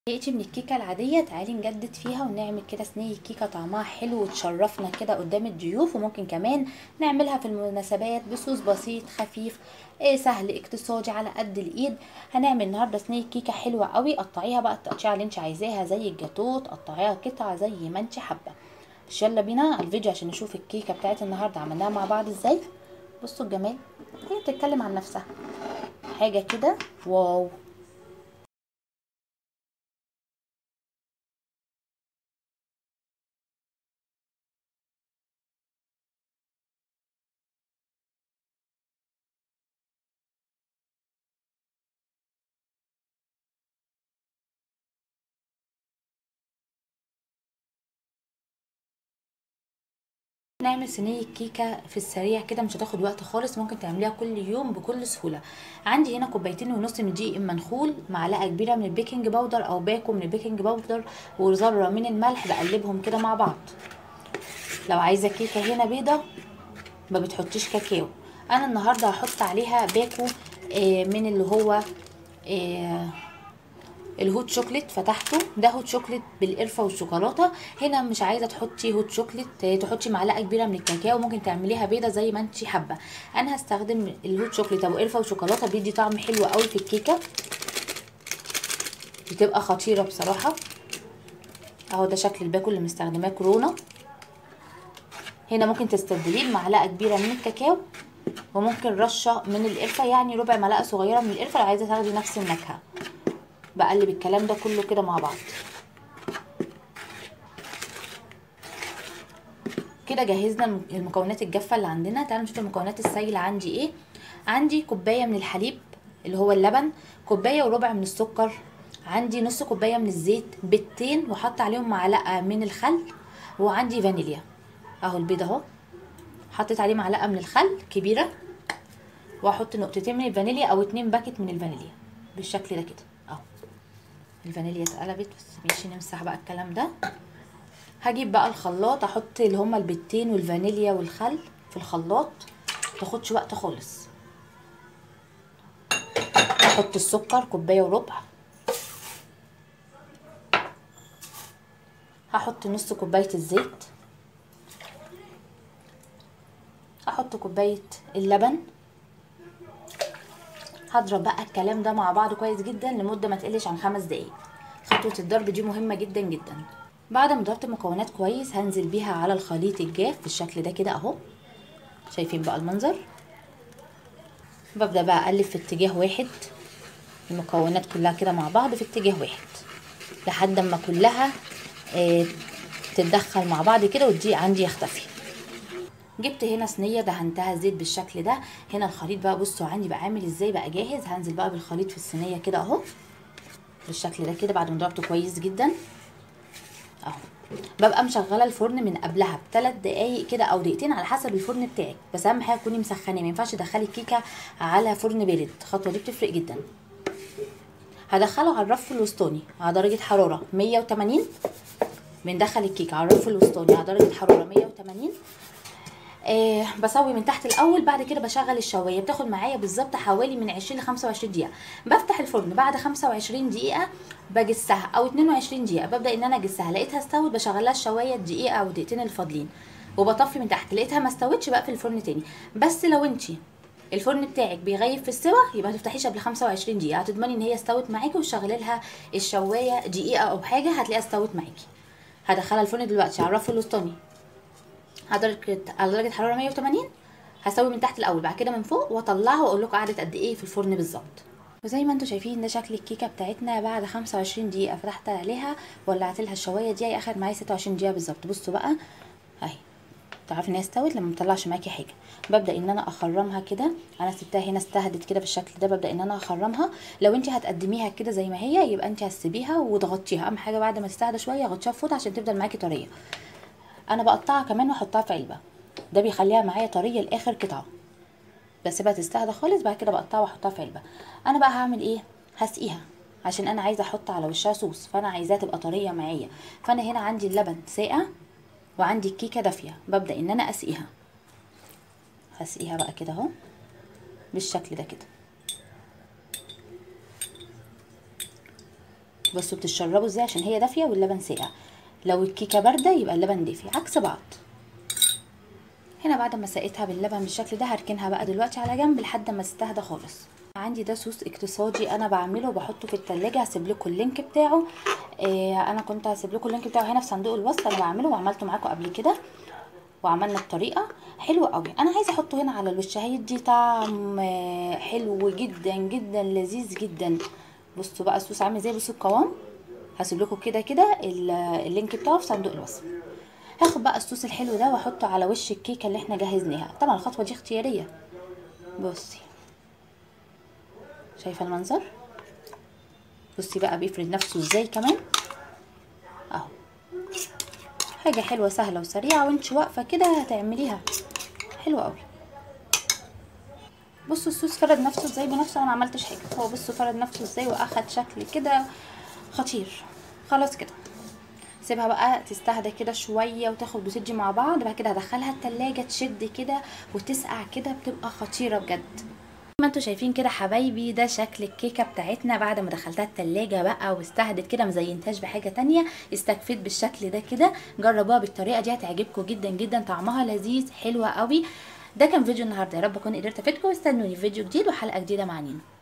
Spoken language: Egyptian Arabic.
زهقتي من الكيكه العاديه تعالي نجدد فيها ونعمل كده صينيه كيكه طعمها حلو وتشرفنا كده قدام الضيوف وممكن كمان نعملها في المناسبات بصوص بسيط خفيف إيه سهل اقتصادي على قد الايد هنعمل النهارده صينيه كيكه حلوه قوي قطعيها بقى التقطيعه اللي انت عايزاها زي الجاتوه تقطعيها قطع زي ما انت حابه بس يلا بينا على الفيديو عشان نشوف الكيكه بتاعت النهارده عملناها مع بعض ازاي بصوا الجمال هي بتتكلم عن نفسها حاجه كده واو نعمل صينيه كيكه في السريع كده مش هتاخد وقت خالص ممكن تعمليها كل يوم بكل سهوله عندي هنا كوبايتين ونص من دقيق منخول معلقه كبيره من البيكنج باودر او باكو من البيكنج باودر وذره من الملح بقلبهم كده مع بعض لو عايزه كيكه هنا بيضه ما بتحطيش كاكاو انا النهارده هحط عليها باكو آه من اللي هو آه الهوت شوكليت فتحته ده هوت شوكليت بالقرفه والشوكولاته هنا مش عايزه تحطي هوت شوكليت تحطي معلقه كبيره من الكاكاو ممكن تعمليها بيضه زي ما انت حابه انا هستخدم الهوت شوكليت ابو قرفه وشوكولاته بيدي طعم حلو قوي في الكيكه بتبقى خطيره بصراحه اهو ده شكل الباكو اللي مستخدماه كورونا هنا ممكن تستبدليه بمعلقه كبيره من الكاكاو وممكن رشه من القرفه يعني ربع معلقه صغيره من القرفه لو عايزه تاخدي نفس النكهه بقلب الكلام ده كله كده مع بعض كده جهزنا المكونات الجافه اللي عندنا تعالوا نشوف المكونات السائله عندي ايه عندي كوبايه من الحليب اللي هو اللبن كوبايه وربع من السكر عندي نص كوبايه من الزيت بيضتين وحط عليهم معلقه من الخل وعندي فانيليا اهو البيض اهو حطيت عليه معلقه من الخل كبيره واحط نقطتين من الفانيليا او اتنين باكت من الفانيليا بالشكل ده كده اهو الفانيليا اتقلبت بس ماشي نمسح بقى الكلام ده هجيب بقى الخلاط احط اللي هما البيضتين والفانيليا والخل في الخلاط متاخدش وقت خالص احط السكر كوبايه وربع هحط نص كوبايه الزيت احط كوبايه اللبن هضرب بقى الكلام ده مع بعض كويس جدا لمده ما تقلش عن خمس دقايق خطوه الضرب دي مهمه جدا جدا بعد ما ضربت المكونات كويس هنزل بيها على الخليط الجاف بالشكل ده كده اهو شايفين بقى المنظر ببدا بقى اقلب في اتجاه واحد المكونات كلها كده مع بعض في اتجاه واحد لحد ما كلها اه تتدخل مع بعض كده والدقيق عندي يختفي جبت هنا صينيه دهنتها زيت بالشكل ده هنا الخليط بقى بصوا عندي بقى عامل ازاي بقى جاهز هنزل بقى بالخليط في الصينيه كده اهو بالشكل ده كده بعد ما ضربته كويس جدا اهو ببقى مشغله الفرن من قبلها بثلاث دقايق كده او دقيقتين على حسب الفرن بتاعك بس اهم حاجه تكوني مسخنه ما ينفعش تدخلي الكيكه على فرن بارد الخطوه دي بتفرق جدا هدخله على الرف الوسطاني على درجه حراره 180 بندخل الكيكه على الرف الوسطاني على درجه حراره 180 آه بسوي من تحت الاول بعد كده بشغل الشوايه بتاخد معايا بالظبط حوالي من 20 ل 25 دقيقه بفتح الفرن بعد 25 دقيقه بجسها او 22 دقيقه ببدا ان انا اجسها لقيتها استوت بشغلها الشوايه دقيقه او دقيقتين الفاضلين وبطفي من تحت لقيتها ما استوتش بقفل الفرن تاني بس لو انت الفرن بتاعك بيغيب في السوا يبقى ما تفتحيش قبل 25 دقيقه هتضمني ان هي استوت معاكي وتشغلي لها الشوايه دقيقه او حاجه هتلاقيها استوت معاكي هدخلها الفرن دلوقتي على الرف الوسطاني على درجه على درجه حراره 180 هسوي من تحت الاول بعد كده من فوق واطلعها واقول لكم قعدت قد ايه في الفرن بالظبط وزي ما انتم شايفين ده شكل الكيكه بتاعتنا بعد 25 دقيقه فتحت عليها ولعت لها الشوايه دي اخدت معايا 26 دقيقه بالظبط بصوا بقى اهي تعرفي ان هي استوت لما مطلعش معاكي حاجه ببدا ان انا اخرمها كده انا سبتها هنا استهدت كده بالشكل ده ببدا ان انا اخرمها لو انت هتقدميها كده زي ما هي يبقى انت هتسيبيها وتغطيها اهم حاجه بعد ما تستهدى شويه غطيها بفوطه عشان تفضل معاكي طريه انا بقطعها كمان واحطها في علبه ده بيخليها معايا طريه لاخر قطعه بسيبها تستهدى خالص بعد كده بقطعها واحطها في علبه انا بقى هعمل ايه هسقيها عشان انا عايزه احط على وشها صوص فانا عايزاها تبقى طريه معايا فانا هنا عندي اللبن ساقع وعندي الكيكه دافيه ببدا ان انا اسقيها هسقيها بقى كده اهو بالشكل ده كده بصوا بتشربوا ازاي عشان هي دافيه واللبن ساقع لو الكيكه بارده يبقى اللبن دافي عكس بعض هنا بعد ما سقيتها باللبن بالشكل ده هركنها بقى دلوقتي على جنب لحد ما تستهدى خالص عندي ده صوص اقتصادي انا بعمله وبحطه في التلاجة هسيب لكم اللينك بتاعه آه انا كنت هسيب لكم اللينك بتاعه هنا في صندوق الوصف انا بعمله وعملته معاكم قبل كده وعملنا الطريقه حلوه قوي انا عايزه احطه هنا على الوش هيدي طعم آه حلو جدا جدا لذيذ جدا بصوا بقى الصوص عامل ازاي بصوا القوام هسيب لكم كده كده اللينك بتاعه في صندوق الوصف هاخد بقى الصوص الحلو ده واحطه على وش الكيكه اللي احنا جهزناها طبعا الخطوه دي اختياريه بصي شايفه المنظر بصي بقى بيفرد نفسه ازاي كمان اهو حاجه حلوه سهله وسريعه وانت واقفه كده هتعمليها حلوه قوي بصوا الصوص فرد نفسه ازاي بنفسه انا ما عملتش حاجه هو بصوا فرد نفسه ازاي واخد شكل كده خطير خلاص كده سيبها بقى تستهدى كده شويه وتاخد وتدي مع بعض بعد كده هدخلها التلاجة تشد كده وتسقع كده بتبقى خطيره بجد ما انتوا شايفين كده حبايبي ده شكل الكيكه بتاعتنا بعد ما دخلتها التلاجة بقى واستهدت كده مزينتهاش بحاجه تانية استكفيت بالشكل ده كده جربوها بالطريقه دي هتعجبكم جدا جدا طعمها لذيذ حلوه قوي ده كان فيديو النهارده يا رب اكون قدرت افيدكم واستنوني في فيديو جديد وحلقه جديده مع نينو